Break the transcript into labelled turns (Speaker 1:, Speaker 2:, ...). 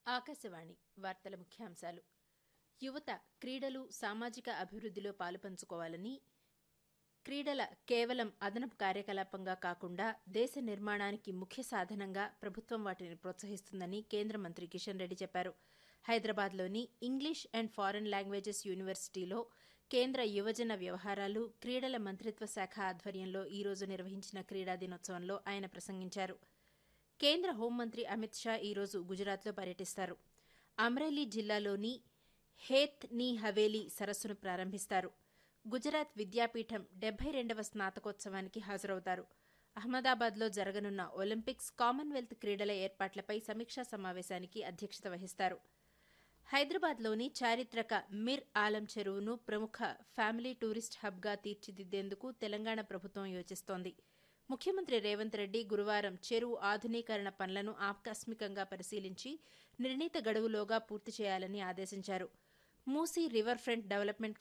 Speaker 1: ఆకాశవాణి వార్తల ముఖ్యాంశాలు యువత క్రీడలు సామాజిక అభివృద్దిలో పాలుపంచుకోవాలని క్రీడల కేవలం అదనపు కార్యకలాపంగా కాకుండా దేశ నిర్మాణానికి ముఖ్య సాధనంగా ప్రభుత్వం వాటిని ప్రోత్సహిస్తుందని కేంద్ర మంత్రి కిషన్ రెడ్డి చెప్పారు హైదరాబాద్లోని ఇంగ్లీష్ అండ్ ఫారెన్ లాంగ్వేజెస్ యూనివర్సిటీలో కేంద్ర యువజన వ్యవహారాలు క్రీడల మంత్రిత్వ శాఖ ఆధ్వర్యంలో ఈ రోజు నిర్వహించిన క్రీడా దినోత్సవంలో ఆయన ప్రసంగించారు కేంద్ర హోంమంత్రి అమిత్ షా ఈ రోజు గుజరాత్లో పర్యటిస్తారు అమ్రేలీ జిల్లాలోని హేత్ నీ హవేలీ సరస్సును ప్రారంభిస్తారు గుజరాత్ విద్యాపీఠం డెబ్బై రెండవ స్నాతకోత్సవానికి హాజరవుతారు అహ్మదాబాద్లో జరగనున్న ఒలింపిక్స్ కామన్వెల్త్ క్రీడల ఏర్పాట్లపై సమీక్షా సమావేశానికి అధ్యక్షత వహిస్తారు హైదరాబాద్లోని చారిత్రక మిర్ ఆలం చెరువును ప్రముఖ ఫ్యామిలీ టూరిస్ట్ హబ్గా తీర్చిదిద్దేందుకు తెలంగాణ ప్రభుత్వం యోచిస్తోంది ముఖ్యమంత్రి రేవంత్ రెడ్డి గురువారం చెరువు ఆధునీకరణ పనులను ఆకస్మికంగా పరిశీలించి నిర్ణీత గడువులోగా పూర్తి చేయాలని ఆదేశించారు మూసీ రివర్ ఫ్రంట్ డెవలప్మెంట్